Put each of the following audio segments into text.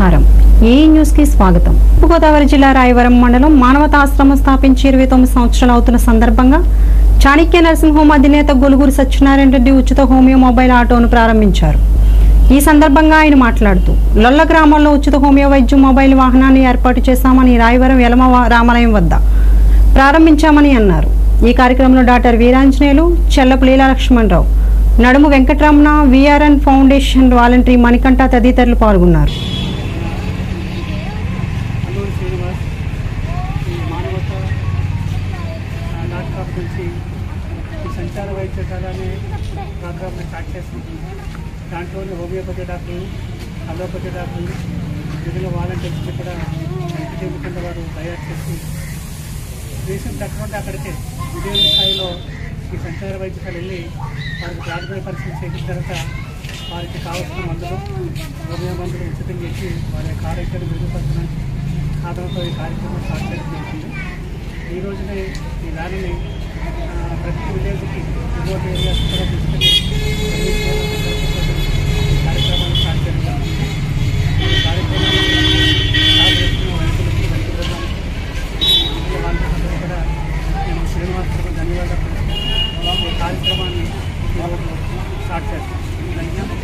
నమస్కారం ఈ న్యూస్ కి స్వాగతం గోదావరి జిల్లా రాయవరం మండలం మానవతాశ్రమం స్థాపించి ఇరవై తొమ్మిది సంవత్సరాలు అవుతున్న సందర్భంగా చాణక్య నర్సింగ్ హోమ్ అధినేత గొలుగురు సత్యనారాయణ రెడ్డి ఉచిత హోమియో మొబైల్ ఆటోను ప్రారంభించారు ఈ సందర్భంగా ఆయన మాట్లాడుతూ లొల్ల గ్రామంలో ఉచిత హోమియో వైద్యం మొబైల్ వాహనాన్ని ఏర్పాటు చేశామని రాయవరం యలమ వా- రామాలయం వద్ద ప్రారంభించామని అన్నారు ఈ కార్యక్రమంలో డాక్టర్ వీరాంజనేయులు చెల్లపు లీలాలక్ష్మణరావు నడుము Venkataramana VRN foundation voluntary Manikantha తదితరులు పాల్గొన్నారు అల్లూరి శ్రీనివాస్ ఈ మానవత ఆ, డాక్టర్ ఆఫ్ నుంచి ఈ సంచార వైద్యశాల అనే ప్రోగ్రామ్ని స్టార్ట్ చేస్తున్నాం దాంట్లోని హోమియోపతి డాక్టర్లు అలోపతి డాక్టర్లు వివిధ వాలంటీర్స్ని కూడా ఎంపిక వారు తయారు చేసి రీసెంట్ అటువంటి అక్కడికే విజయ స్థాయిలో ఈ సంచార వైద్యశాల వెళ్ళి వారికి ప్రాథమిక పరిస్థితి చేసిన తర్వాత వారికి కావాల్సిన మందులు హోమియో మందులు ఉచితంగా ఇచ్చి వారి యొక్క ఆరోగ్యాన్ని మెరుగుపరచడానికి సాధనతో ఈ కార్యక్రమం స్టార్ట్ చేయడం జరిగింది ఈ రోజునే ఈ ర్యాలీని ఆ, ప్రతి విలేజ్కి రిమోట్ ఏరియాస్ కూడా తీసుకెళ్ళి అన్ని చోట్ల ఈ కార్యక్రమాన్ని స్టార్ట్ చేయడం జరిగింది ఈ కార్యక్రమాన్ని స్టార్ట్ చేస్తున్న వైద్యులకి వైద్య బృందానికి మిగిలిన వాళ్ళందరికీ కూడా నేను శ్రీనివాస్ గారికి ధన్యవాదాలు తెలుపుతూ ఈ కార్యక్రమాన్ని ఈరోజు స్టార్ట్ చేస్తాం ధన్యవాదాలు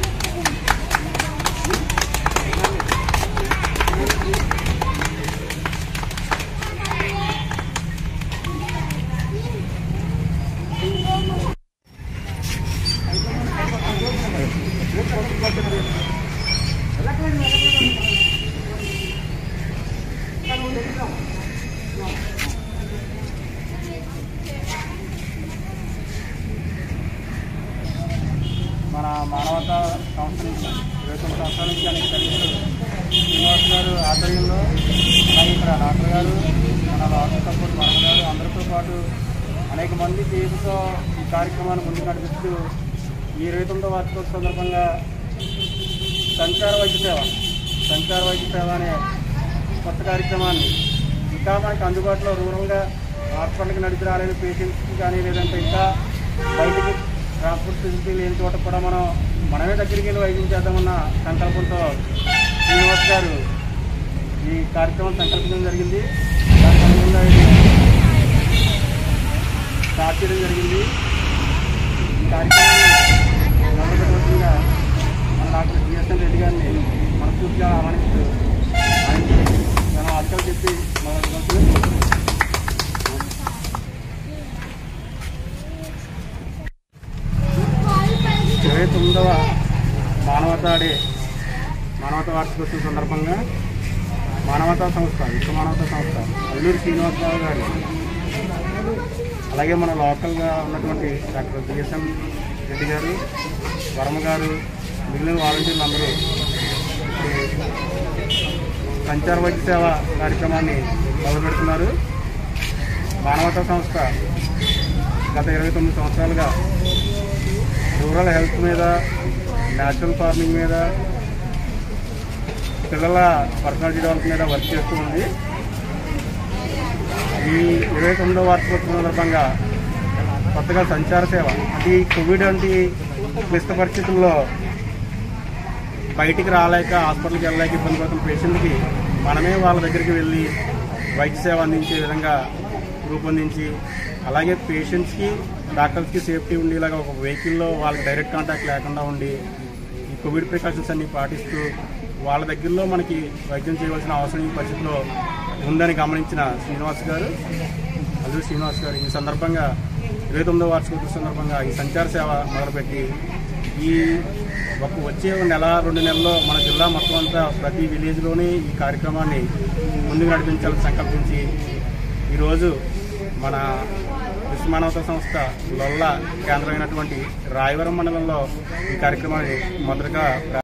మన మానవతా సంస్థ నుంచి ఇరవై తొమ్మిది సంవత్సరాల నుంచి అనేక సర్వీసులు శ్రీనివాస్ గారు ఆధ్వర్యంలో అలాగే ఇక్కడ డాక్టర్ గారు మన రాష్ట్ర సపోర్ట్ వరద గారు అందరితో పాటు అనేక మంది చేతితో ఈ కార్యక్రమాన్ని ముందుకు నడిపిస్తూ ఈ ఇరవై తొమ్మిదో వార్షికోత్సవ సందర్భంగా సంచార వైద్య సేవ సంచార వైద్య సేవ అనే కొత్త కార్యక్రమాన్ని ఇంకా మనకి అందుబాటులో రూరల్గా హాస్పిటల్కి నడిచి రాలేని పేషెంట్స్కి కానీ లేదంటే ఇంకా బయటికి ట్రాన్స్పోర్ట్ ఫెసిలిటీ లేని చోట కూడా మనం మనమే దగ్గరికి వెళ్ళి వైద్యం చేద్దామన్న సంకల్పంతో శ్రీనివాస్ గారు ఈ కార్యక్రమం సంకల్పించడం జరిగింది దాని అనుగుణంగా ఇది స్టార్ట్ చేయడం జరిగింది ఈ కార్యక్రమాన్ని మొదలుపెట్టవలసిందిగా మన డాక్టర్ జిఎస్ఎన్ రెడ్డి గారిని మనస్ఫూర్తిగా ఆహ్వానిస్తూ ఆయనకి మన వాక్యాలు చెప్పి మొదలు ఇరవై తొమ్మిదవ మానవతా డే మానవతా వార్షికోత్సవం సందర్భంగా మానవతా సంస్థ విశ్వ మానవతా సంస్థ అల్లూరి శ్రీనివాసరావు గారు అలాగే మన లోకల్గా ఉన్నటువంటి డాక్టర్ బిఎస్ఎం రెడ్డి గారు వర్మ గారు మిగిలిన వాలంటీర్లు అందరూ ఈ సంచార వైద్య సేవ కార్యక్రమాన్ని మొదలుపెడుతున్నారు మానవతా సంస్థ గత ఇరవై తొమ్మిది సంవత్సరాలుగా రూరల్ హెల్త్ మీద న్యాచురల్ ఫార్మింగ్ మీద పిల్లల పర్సనాలిటీ డెవలప్ మీద వర్క్ చేస్తూ ఉంది ఈ ఇరవై తొమ్మిదో వార్షికోత్సవం సందర్భంగా కొత్తగా సంచార సేవ అంటే ఈ కోవిడ్ వంటి క్లిష్ట పరిస్థితుల్లో బయటికి రాలేక హాస్పిటల్కి వెళ్ళలేక ఇబ్బంది పడుతున్న పేషెంట్కి మనమే వాళ్ళ దగ్గరికి వెళ్ళి వైద్య సేవ అందించే విధంగా రూపొందించి అలాగే పేషెంట్స్కి డాక్టర్స్కి సేఫ్టీ ఉండేలాగా ఒక వెహికల్లో వాళ్ళకి డైరెక్ట్ కాంటాక్ట్ లేకుండా ఉండి ఈ కోవిడ్ ప్రికాషన్స్ అన్ని పాటిస్తూ వాళ్ళ దగ్గరలో మనకి వైద్యం చేయవలసిన అవసరం ఈ పరిస్థితిలో ఉందని గమనించిన శ్రీనివాస్ గారు అల్లూరి శ్రీనివాస్ గారు ఈ సందర్భంగా ఇరవై తొమ్మిదో వార్షికోత్సవ సందర్భంగా ఈ సంచార సేవ మొదలుపెట్టి ఈ ఒక వచ్చే ఒక నెల రెండు నెలల్లో మన జిల్లా మొత్తం అంతా ప్రతి విలేజ్లోనే ఈ కార్యక్రమాన్ని ముందుకు నడిపించాలని సంకల్పించి ఈరోజు మన విశ్వమానవత సంస్థ లొల్ల కేంద్రమైనటువంటి రాయవరం మండలంలో ఈ కార్యక్రమాన్ని మొదటగా